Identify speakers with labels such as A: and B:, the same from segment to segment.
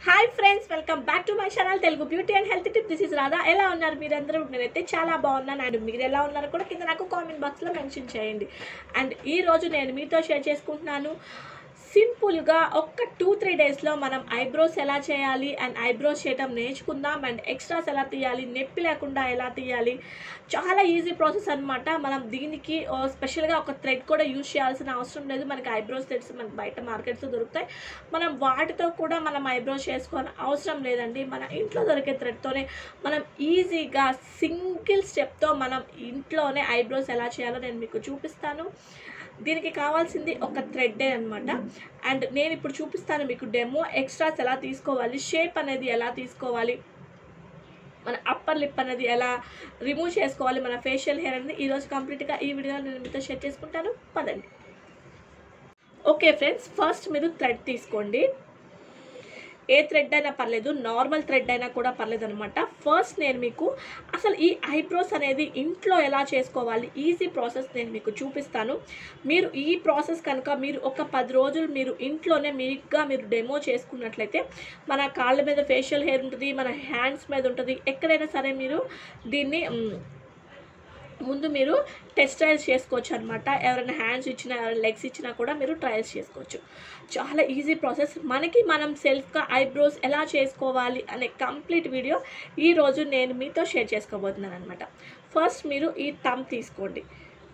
A: hi friends welcome back to my channel Telugu beauty and health tip this is Radha ఎలా ఉన్నారు మీరందరూ నేనైతే చాలా బాగున్నాను అండ్ మీరు ఎలా ఉన్నారో కూడా కింద నాకు కామెంట్ బాక్స్లో మెన్షన్ చేయండి అండ్ ఈ రోజు నేను మీతో షేర్ చేసుకుంటున్నాను సింపుల్గా ఒక్క టూ త్రీ డేస్లో మనం ఐబ్రోస్ ఎలా చేయాలి అండ్ ఐబ్రోస్ చేయడం నేర్చుకుందాం అండ్ ఎక్స్ట్రాస్ ఎలా తీయాలి నొప్పి లేకుండా ఎలా తీయాలి చాలా ఈజీ ప్రాసెస్ అనమాట మనం దీనికి ఓ స్పెషల్గా ఒక థ్రెడ్ కూడా యూజ్ చేయాల్సిన అవసరం లేదు మనకి ఐబ్రోస్ థ్రెడ్స్ మనకి బయట మార్కెట్స్లో దొరుకుతాయి మనం వాటితో కూడా మనం ఐబ్రోస్ చేసుకోని అవసరం లేదండి మన ఇంట్లో దొరికే థ్రెడ్తోనే మనం ఈజీగా సింగిల్ స్టెప్తో మనం ఇంట్లోనే ఐబ్రోస్ ఎలా చేయాలో నేను మీకు చూపిస్తాను దీనికి కావాల్సింది ఒక థ్రెడ్డే అనమాట అండ్ నేను ఇప్పుడు చూపిస్తాను మీకు డెమో ఎక్స్ట్రాస్ ఎలా తీసుకోవాలి షేప్ అనేది ఎలా తీసుకోవాలి మన అప్పర్ లిప్ అనేది ఎలా రిమూవ్ చేసుకోవాలి మన ఫేషియల్ హెయిర్ అనేది ఈరోజు కంప్లీట్గా ఈ వీడియోలో నేను మీతో షేర్ చేసుకుంటాను పదండి ఓకే ఫ్రెండ్స్ ఫస్ట్ మీరు థ్రెడ్ తీసుకోండి ఏ థ్రెడ్ అయినా పర్లేదు నార్మల్ థ్రెడ్ అయినా కూడా పర్లేదు అనమాట ఫస్ట్ నేను మీకు అసలు ఈ ఐబ్రోస్ అనేది ఇంట్లో ఎలా చేసుకోవాలి ఈజీ ప్రాసెస్ నేను మీకు చూపిస్తాను మీరు ఈ ప్రాసెస్ కనుక మీరు ఒక పది రోజులు మీరు ఇంట్లోనే మీరుగా మీరు డెమో చేసుకున్నట్లయితే మన కాళ్ళ మీద ఫేషియల్ హెయిర్ ఉంటుంది మన హ్యాండ్స్ మీద ఉంటుంది ఎక్కడైనా సరే మీరు దీన్ని మ్, ముందు మీరు టెస్ట్ ట్రయల్స్ చేసుకోవచ్చు అనమాట ఎవరైనా హ్యాండ్స్ ఇచ్చినా ఎవరైనా లెగ్స్ ఇచ్చినా కూడా మీరు ట్రయల్స్ చేసుకోవచ్చు చాలా ఈజీ ప్రాసెస్ మనకి మనం సెల్ఫ్గా ఐబ్రోస్ ఎలా చేసుకోవాలి అనే కంప్లీట్ వీడియో ఈరోజు నేను మీతో షేర్ చేసుకోబోతున్నాను అనమాట ఫస్ట్ మీరు ఈ తమ్ తీసుకోండి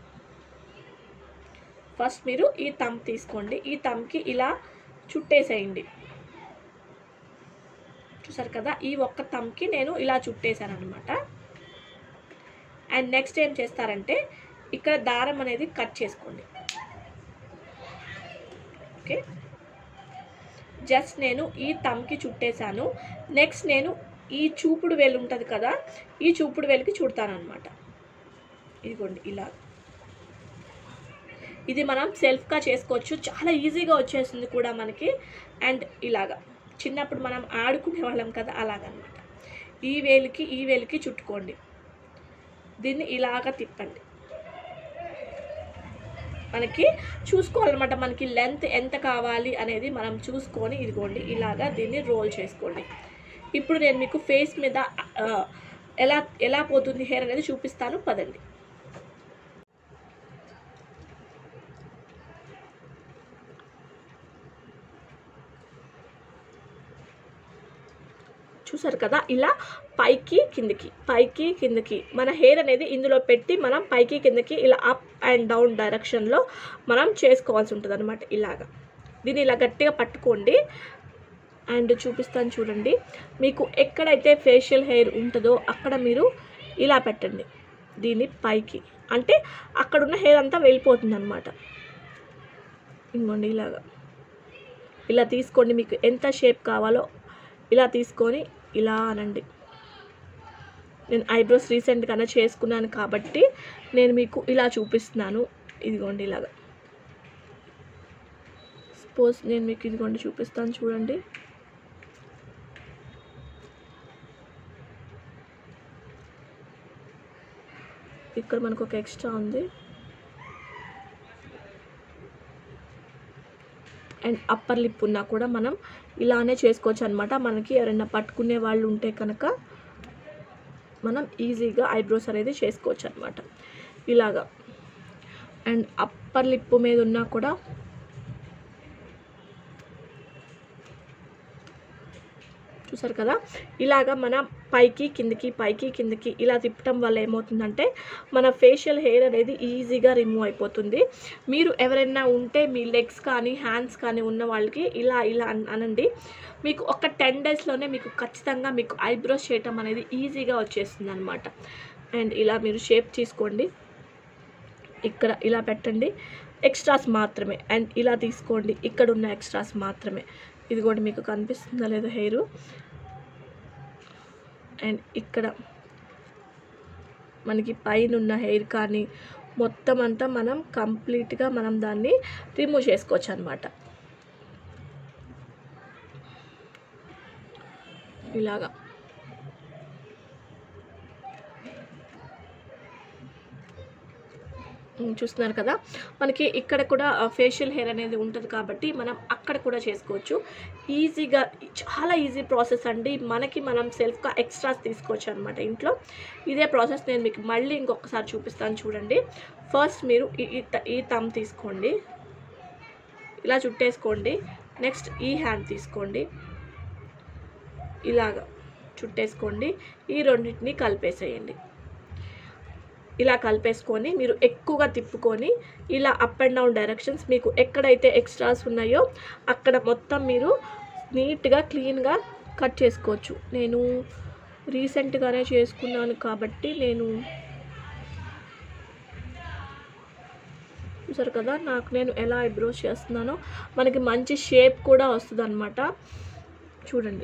A: ఫస్ట్ మీరు ఈ తమ్ తీసుకోండి ఈ తమ్కి ఇలా చుట్టేసేయండి చూసారు కదా ఈ ఒక్క తమ్కి నేను ఇలా చుట్టేశాను అనమాట అండ్ నెక్స్ట్ ఏం చేస్తారంటే ఇక్కడ దారం అనేది కట్ చేసుకోండి ఓకే జస్ట్ నేను ఈ తమ్కి చుట్టేశాను నెక్స్ట్ నేను ఈ చూపుడు వేలు ఉంటుంది కదా ఈ చూపుడు వేలుకి చుడతాను అనమాట ఇదిగోండి ఇలా ఇది మనం సెల్ఫ్గా చేసుకోవచ్చు చాలా ఈజీగా వచ్చేస్తుంది కూడా మనకి అండ్ ఇలాగా చిన్నప్పుడు మనం ఆడుకునే వాళ్ళం కదా అలాగనమాట ఈ వేలికి ఈ వేలికి చుట్టుకోండి దీన్ని ఇలాగ తిప్పండి మనకి చూసుకోవాలన్నమాట మనకి లెంత్ ఎంత కావాలి అనేది మనం చూసుకొని ఇదిగోండి ఇలాగా దీన్ని రోల్ చేసుకోండి ఇప్పుడు నేను మీకు ఫేస్ మీద ఆ, ఎలా ఎలా పోతుంది హెయిర్ అనేది చూపిస్తాను పదండి చూసారు కదా ఇలా పైకి కిందకి పైకి కిందకి మన హెయిర్ అనేది ఇందులో పెట్టి మనం పైకి కిందకి ఇలా అప్ అండ్ డౌన్ డైరెక్షన్లో మనం చేసుకోవాల్సి ఉంటుంది అనమాట ఇలాగా దీన్ని ఇలా గట్టిగా పట్టుకోండి అండ్ చూపిస్తాను చూడండి మీకు ఎక్కడైతే ఫేషియల్ హెయిర్ ఉంటుందో అక్కడ మీరు ఇలా పెట్టండి దీన్ని పైకి అంటే అక్కడున్న హెయిర్ అంతా వెళ్ళిపోతుంది అనమాట ఇంకోండి ఇలాగా ఇలా తీసుకోండి మీకు ఎంత షేప్ కావాలో ఇలా తీసుకొని ఇలా అనండి నేను ఐబ్రోస్ రీసెంట్గానే చేసుకున్నాను కాబట్టి నేను మీకు ఇలా చూపిస్తున్నాను ఇదిగోండి ఇలాగా సపోజ్ నేను మీకు ఇదిగోండి చూపిస్తాను చూడండి ఇక్కడ మనకు ఒక ఎక్స్ట్రా ఉంది అండ్ అప్పర్ లిప్ ఉన్నా కూడా మనం ఇలానే చేసుకోవచ్చు అనమాట మనకి ఎవరైనా పట్టుకునే వాళ్ళు ఉంటే కనుక మనం ఈజీగా ఐబ్రోస్ అనేది చేసుకోవచ్చు అనమాట ఇలాగా అండ్ అప్పర్ లిప్ మీద ఉన్నా కూడా చూసారు కదా ఇలాగా మన పైకి కిందకి పైకి కిందకి ఇలా తిప్పటం వల్ల ఏమవుతుందంటే మన ఫేషియల్ హెయిర్ అనేది ఈజీగా రిమూవ్ అయిపోతుంది మీరు ఎవరైనా ఉంటే మీ లెగ్స్ కానీ హ్యాండ్స్ కానీ ఉన్న వాళ్ళకి ఇలా ఇలా అన్- అనండి మీకు ఒక టెన్ డేస్లోనే మీకు ఖచ్చితంగా మీకు ఐబ్రోస్ చేయటం అనేది ఈజీగా వచ్చేస్తుంది అనమాట అండ్ ఇలా మీరు షేప్ తీసుకోండి ఇక్కడ ఇలా పెట్టండి ఎక్స్ట్రాస్ మాత్రమే అండ్ ఇలా తీసుకోండి ఇక్కడ ఉన్న ఎక్స్ట్రాస్ మాత్రమే ఇది కూడా మీకు కనిపిస్తుందా లేదా హెయిర్ అండ్ ఇక్కడ మనకి పైన ఉన్న హెయిర్ కానీ మొత్తం అంతా మనం కంప్లీట్గా మనం దాన్ని రిమూవ్ చేసుకోవచ్చు అనమాట ఇలాగా ఉమ్, చూస్తున్నారు కదా మనకి ఇక్కడ కూడా ఫేషియల్ హెయిర్ అనేది ఉంటుంది కాబట్టి మనం అక్కడ కూడా చేసుకోవచ్చు ఈజీగా చాలా ఈజీ ప్రాసెస్ అండి మనకి మనం సెల్ఫ్గా ఎక్స్ట్రాస్ తీసుకోవచ్చు అనమాట ఇంట్లో ఇదే ప్రాసెస్ నేను మీకు మళ్ళీ ఇంకొకసారి చూపిస్తాను చూడండి ఫస్ట్ మీరు ఈ- ఈ త- ఈ తమ్ తీసుకోండి ఇలా చుట్టేసుకోండి నెక్స్ట్ ఈ హ్యాండ్ తీసుకోండి ఇలాగా చుట్టేసుకోండి ఈ రెండింటిని కలిపేసేయండి ఇలా కలిపేసుకొని మీరు ఎక్కువగా తిప్పుకొని ఇలా అప్ అండ్ డౌన్ డైరెక్షన్స్ మీకు ఎక్కడైతే ఎక్స్ట్రాస్ ఉన్నాయో అక్కడ మొత్తం మీరు నీట్గా క్లీన్గా కట్ చేసుకోవచ్చు నేను రీసెంట్గానే చేసుకున్నాను కాబట్టి నేను చూసారు కదా నాకు నేను ఎలా ఐబ్రోస్ చేస్తున్నానో మనకి మంచి షేప్ కూడా వస్తుంది అనమాట చూడండి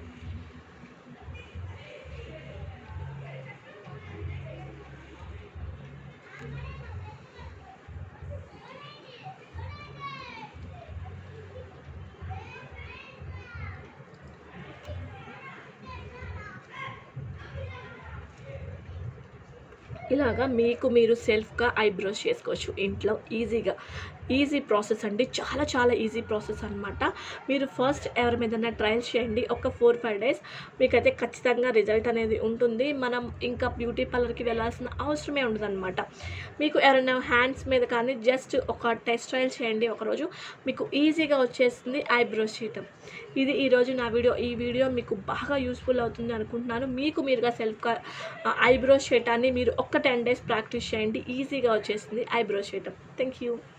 A: ఇలాగా మీకు మీరు సెల్ఫ్గా ఐబ్రోస్ చేసుకోవచ్చు ఇంట్లో ఈజీగా ఈజీ ప్రాసెస్ అండి చాలా చాలా ఈజీ ప్రాసెస్ అనమాట మీరు ఫస్ట్ ఎవరి మీదన్నా ట్రయల్ చేయండి ఒక ఫోర్ ఫైవ్ డేస్ మీకైతే ఖచ్చితంగా రిజల్ట్ అనేది ఉంటుంది మనం ఇంకా బ్యూటీ పార్లర్కి వెళ్ళాల్సిన అవసరమే ఉండదన్నమాట మీకు ఎవరైనా హ్యాండ్స్ మీద కానీ జస్ట్ ఒక టెస్ట్ ట్రయల్ చేయండి ఒకరోజు మీకు ఈజీగా వచ్చేస్తుంది ఐబ్రోస్ చేయటం ఇది ఈరోజు నా వీడియో ఈ వీడియో మీకు బాగా యూస్ఫుల్ అవుతుంది అనుకుంటున్నాను మీకు మీరుగా సెల్ఫ్గా ఐబ్రోస్ చేయటాన్ని మీరు ఒక్క టెన్ డేస్ ప్రాక్టీస్ చేయండి ఈజీగా వచ్చేస్తుంది ఐబ్రోస్ చేయటం థ్యాంక్ యూ